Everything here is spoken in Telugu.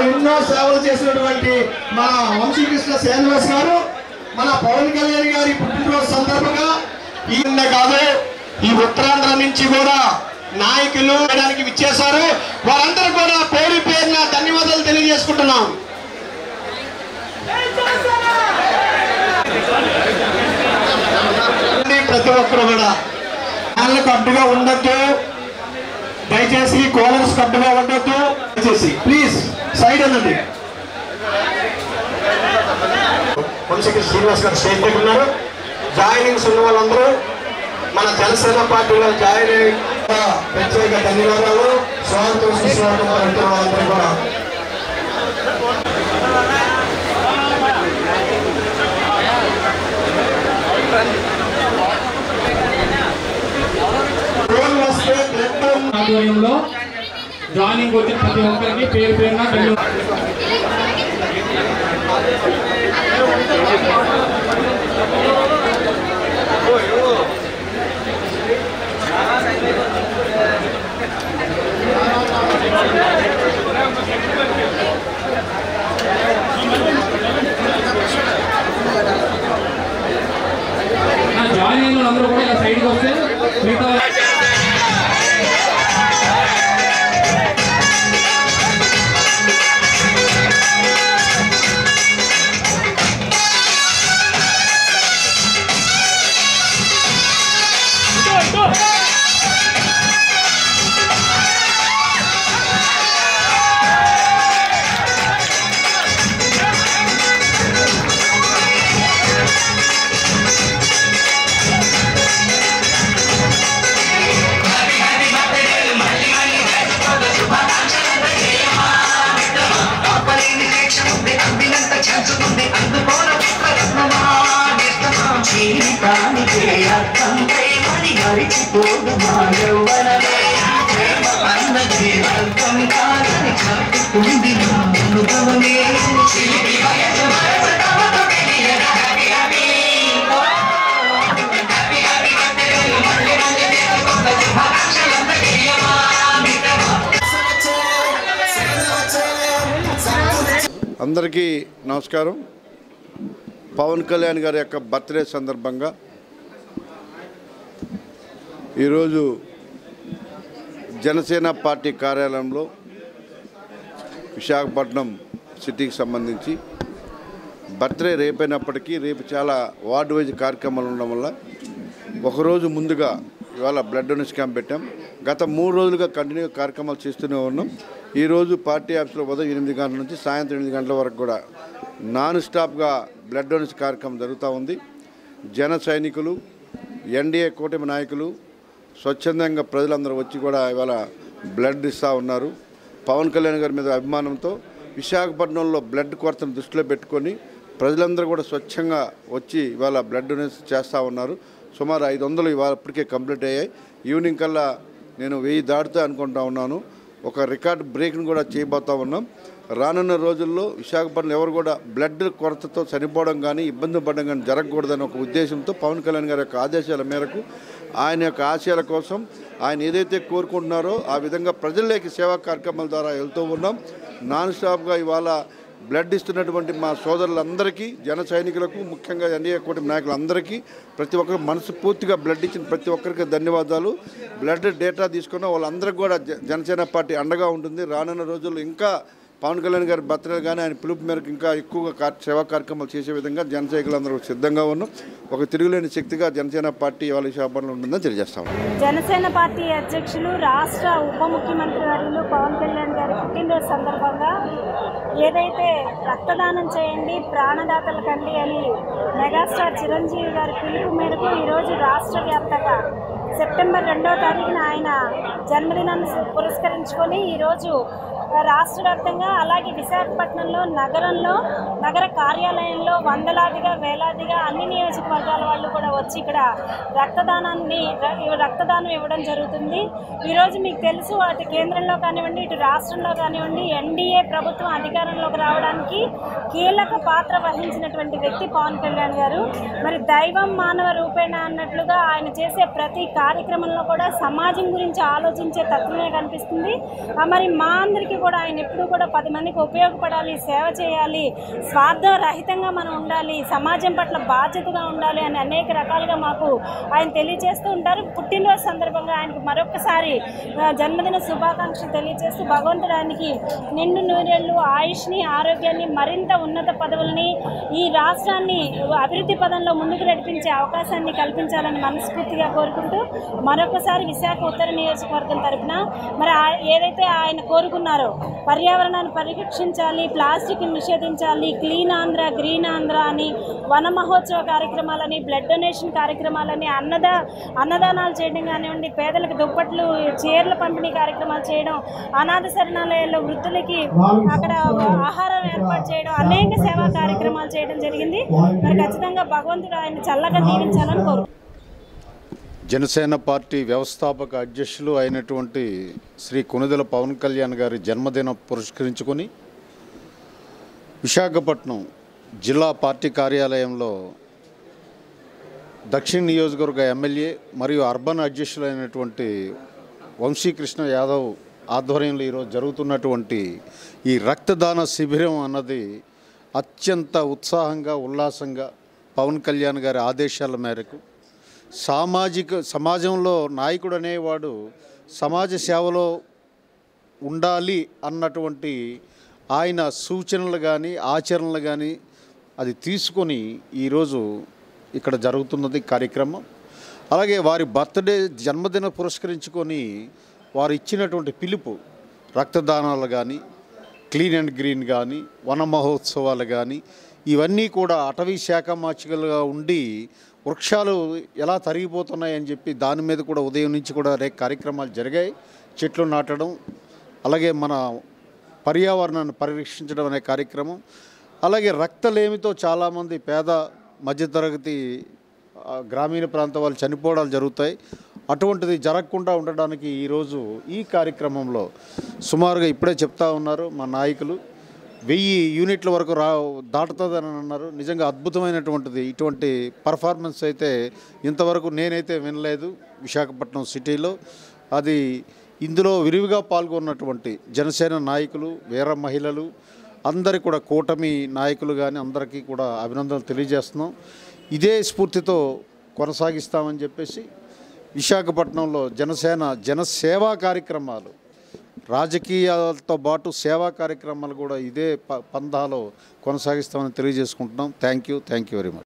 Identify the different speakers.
Speaker 1: ఎన్నో సేవలు చేసినటువంటి మన వంశీకృష్ణ శ్రీనివాస్ గారు మన పవన్ కళ్యాణ్ గారి పుట్టినరోజు సందర్భంగా ఈయన కాదు ఈ ఉత్తరాంధ్ర నుంచి కూడా నాయకులు వేయడానికి విచ్చేశారు వారందరూ కూడా పేరు పేరున ధన్యవాదాలు తెలియజేసుకుంటున్నాం ప్రతి ఒక్కరు కూడా కాళ్ళకు అడ్డుగా ఉండొద్దు దయచేసి కోలర్స్ కట్టుగా ఉండొద్దు దయచేసి ప్లీజ్ సైడ్ అన్నది వంశకి శ్రీనివాస్ గారు స్టేజ్ దగ్గర ఉన్నారు జాయినింగ్స్ ఉన్న వాళ్ళందరూ మన జనసేన పార్టీలో జాయిన్ అయ్యి ప్రత్యేక ధన్యవాదాలు స్వాగతం సుస్వాగతం పలుకుతున్న వాళ్ళందరూ కూడా ఫోన్ వస్తే బ్లడ్
Speaker 2: ఆధ్వర్యంలో జాయినింగ్ వచ్చిన ప్రతి ఒక్కరికి పేరు పేరున ధన్యవాదాలు నా జాయిన్ అయిన వాళ్ళందరూ కూడా ఇలా సైడ్కి వస్తే మిగతా
Speaker 3: ఆపలేని దీక్ష ఉంది అందినంత చంచుతుంది అందుకోన పుత్రరత్నమా నిర్తమా జీవితానికి అర్థం ప్రేమని మరిచిపోదు మా యౌవనమే ప్రేమ అన్నది అర్థం కాదని చాటుకుంది నా అనుభవమే చిలిపి వయసు వయసు తమకు తెలియదు happy happy happy happy birthday మళ్ళీ మళ్ళీ కొత్త శుభాకాంక్షలందరికీ అమ్మా మిత్రమా
Speaker 4: అందరికీ నమస్కారం పవన్ కళ్యాణ్ గారి యొక్క బర్త్డే సందర్భంగా ఈరోజు జనసేన పార్టీ కార్యాలయంలో విశాఖపట్నం సిటీకి సంబంధించి బర్త్డే రేపైనప్పటికీ రేపు చాలా వార్డు వైజ్ కార్యక్రమాలు ఉండడం వల్ల ఒకరోజు ముందుగా ఇవాళ బ్లడ్ డొనేషన్ క్యాంప్ పెట్టాం గత మూడు రోజులుగా కంటిన్యూ కార్యక్రమాలు చేస్తూనే ఉన్నాం ఈరోజు పార్టీ ఆఫీస్లో ఉదయం ఎనిమిది గంటల నుంచి సాయంత్రం ఎనిమిది గంటల వరకు కూడా నాన్ స్టాప్గా బ్లడ్ డొనేషన్ కార్యక్రమం జరుగుతూ ఉంది జన సైనికులు ఎన్డీఏ కూటమి నాయకులు స్వచ్ఛందంగా ప్రజలందరూ వచ్చి కూడా ఇవాళ బ్లడ్ ఇస్తూ ఉన్నారు పవన్ కళ్యాణ్ గారి మీద అభిమానంతో విశాఖపట్నంలో బ్లడ్ కొరతను దృష్టిలో పెట్టుకొని ప్రజలందరూ కూడా స్వచ్ఛంగా వచ్చి ఇవాళ బ్లడ్ డొనేషన్ చేస్తూ ఉన్నారు సుమారు ఐదు వందలు ఇవాళ ఇప్పటికే కంప్లీట్ అయ్యాయి ఈవినింగ్ కల్లా నేను వెయ్యి దాటుతా అనుకుంటా ఉన్నాను ఒక రికార్డ్ బ్రేక్ను కూడా చేయబోతా ఉన్నాం రానున్న రోజుల్లో విశాఖపట్నం ఎవరు కూడా బ్లడ్ కొరతతో చనిపోవడం కానీ ఇబ్బంది పడడం కానీ జరగకూడదని ఒక ఉద్దేశంతో పవన్ కళ్యాణ్ గారి యొక్క ఆదేశాల మేరకు ఆయన యొక్క ఆశయాల కోసం ఆయన ఏదైతే కోరుకుంటున్నారో ఆ విధంగా ప్రజల్లోకి సేవా కార్యక్రమాల ద్వారా వెళ్తూ ఉన్నాం నాన్ స్టాప్గా ఇవాళ బ్లడ్ ఇస్తున్నటువంటి మా సోదరులందరికీ జన సైనికులకు ముఖ్యంగా ఎన్డీఏ కూటమి నాయకులందరికీ ప్రతి ఒక్కరు మనసు పూర్తిగా బ్లడ్ ఇచ్చిన ప్రతి ఒక్కరికి ధన్యవాదాలు బ్లడ్ డేటా తీసుకున్న వాళ్ళందరికీ కూడా జ- జనసేన పార్టీ అండగా ఉంటుంది రానున్న రోజుల్లో ఇంకా పవన్ కళ్యాణ్ గారి బర్త్డే కానీ ఆయన పిలుపు మేరకు ఇంకా ఎక్కువగా కార్- సేవా కార్యక్రమాలు చేసే విధంగా జన సైనికులందరూ సిద్ధంగా ఉన్నాం ఒక తిరుగులేని శక్తిగా జనసేన పార్టీ ఇవాళ విశాఖపట్నంలో ఉంటుందని తెలియజేస్తాం
Speaker 5: జనసేన పార్టీ అధ్యక్షులు రాష్ట్ర ఉప ముఖ్యమంత్రి వర్యులు పవన్ కళ్యాణ్ గారి పుట్టినరోజు సందర్భంగా ఏదైతే రక్తదానం చేయండి ప్రాణదాతలు కండి అని మెగాస్టార్ చిరంజీవి గారి పిలుపు మేరకు ఈరోజు రాష్ట్ర వ్యాప్తంగా సెప్టెంబర్ రెండవ తారీఖున ఆయన జన్మదినాన్ని పురస్కరించుకొని ఈరోజు రాష్ట్ర వ్యాప్తంగా అలాగే విశాఖపట్నంలో నగరంలో నగర కార్యాలయంలో వందలాదిగా వేలాదిగా అన్ని నియోజకవర్గాల వాళ్ళు కూడా వచ్చి ఇక్కడ రక్తదానాన్ని ర- రక్తదానం ఇవ్వడం జరుగుతుంది ఈరోజు మీకు తెలుసు అటు కేంద్రంలో కానివ్వండి ఇటు రాష్ట్రంలో కానివ్వండి ఎన్డీఏ ప్రభుత్వం అధికారంలోకి రావడానికి కీలక పాత్ర వహించినటువంటి వ్యక్తి పవన్ కళ్యాణ్ గారు మరి దైవం మానవ రూపేణ అన్నట్లుగా ఆయన చేసే ప్రతి కార్యక్రమంలో కూడా సమాజం గురించి ఆలోచించే తత్వమే కనిపిస్తుంది ఆ మరి మా అందరికీ కూడా ఆయన ఎప్పుడు కూడా పది మందికి ఉపయోగపడాలి సేవ చేయాలి స్వార్థం రహితంగా మనం ఉండాలి సమాజం పట్ల బాధ్యతగా ఉండాలి అని అనేక రకాలుగా మాకు ఆయన తెలియజేస్తూ ఉంటారు పుట్టినరోజు సందర్భంగా ఆయనకు మరొకసారి ఆ, జన్మదిన శుభాకాంక్షలు తెలియజేస్తూ భగవంతుడు ఆయనకి నిండు నూరేళ్ళు ఆయుష్ని ఆరోగ్యాన్ని మరింత ఉన్నత పదవుల్ని ఈ రాష్ట్రాన్ని అభివృద్ధి పదంలో ముందుకు నడిపించే అవకాశాన్ని కల్పించాలని మనస్ఫూర్తిగా కోరుకుంటూ మరొకసారి విశాఖ ఉత్తర నియోజకవర్గం తరపున మరి ఆ- ఏదైతే ఆయన కోరుకున్నారో పర్యావరణాన్ని పరిరక్షించాలి ప్లాస్టిక్ నిషేధించాలి క్లీన్ ఆంధ్ర గ్రీన్ ఆంధ్ర అని వన మహోత్సవ కార్యక్రమాలని బ్లడ్ డొనేషన్ కార్యక్రమాలని అన్నద అన్నదానాలు చేయడం కానివ్వండి పేదలకు దుప్పట్లు చీరల పంపిణీ కార్యక్రమాలు చేయడం అనాథ శరణాలయాల్లో వృద్ధులకి అక్కడ ఆహారం ఏర్పాటు చేయడం అనేక సేవా కార్యక్రమాలు చేయడం జరిగింది మరి ఖచ్చితంగా భగవంతుడు ఆయన చల్లగా దీవించాలని కోరు
Speaker 6: జనసేన పార్టీ వ్యవస్థాపక అధ్యక్షులు అయినటువంటి శ్రీ కొనుదెల పవన్ కళ్యాణ్ గారి జన్మదినం పురస్కరించుకొని విశాఖపట్నం జిల్లా పార్టీ కార్యాలయంలో దక్షిణ నియోజకవర్గ ఎమ్మెల్యే మరియు అర్బన్ అధ్యక్షులైనటువంటి వంశీకృష్ణ యాదవ్ ఆధ్వర్యంలో ఈరోజు జరుగుతున్నటువంటి ఈ రక్తదాన శిబిరం అన్నది అత్యంత ఉత్సాహంగా ఉల్లాసంగా పవన్ కళ్యాణ్ గారి ఆదేశాల మేరకు సామాజిక సమాజంలో నాయకుడు అనేవాడు సమాజ సేవలో ఉండాలి అన్నటువంటి ఆయన సూచనలు కానీ ఆచరణలు కానీ అది తీసుకొని ఈరోజు ఇక్కడ జరుగుతున్నది కార్యక్రమం అలాగే వారి బర్త్డే జన్మదిన పురస్కరించుకొని వారు ఇచ్చినటువంటి పిలుపు రక్తదానాలు కానీ క్లీన్ అండ్ గ్రీన్ కానీ వన మహోత్సవాలు కానీ ఇవన్నీ కూడా అటవీ శాఖ మాచికలుగా ఉండి వృక్షాలు ఎలా తరిగిపోతున్నాయని చెప్పి దాని మీద కూడా ఉదయం నుంచి కూడా రే కార్యక్రమాలు జరిగాయి చెట్లు నాటడం అలాగే మన పర్యావరణాన్ని పరిరక్షించడం అనే కార్యక్రమం అలాగే రక్తలేమితో చాలామంది పేద మధ్యతరగతి ఆ, గ్రామీణ ప్రాంత వాళ్ళు చనిపోవడాలు జరుగుతాయి అటువంటిది జరగకుండా ఉండడానికి ఈరోజు ఈ కార్యక్రమంలో సుమారుగా ఇప్పుడే చెప్తా ఉన్నారు మా నాయకులు వెయ్యి యూనిట్ల వరకు రా దాటుతుందని అన్నారు నిజంగా అద్భుతమైనటువంటిది ఇటువంటి పర్ఫార్మెన్స్ అయితే ఇంతవరకు నేనైతే వినలేదు విశాఖపట్నం సిటీలో అది ఇందులో విరివిగా పాల్గొన్నటువంటి జనసేన నాయకులు వీర మహిళలు అందరి కూడా కూటమి నాయకులు కానీ అందరికీ కూడా అభినందనలు తెలియజేస్తున్నాం ఇదే స్ఫూర్తితో కొనసాగిస్తామని చెప్పేసి విశాఖపట్నంలో జనసేన జనసేవా కార్యక్రమాలు రాజకీయాలతో పాటు సేవా కార్యక్రమాలు కూడా ఇదే ప పందాలో కొనసాగిస్తామని తెలియజేసుకుంటున్నాం thank you thank you very much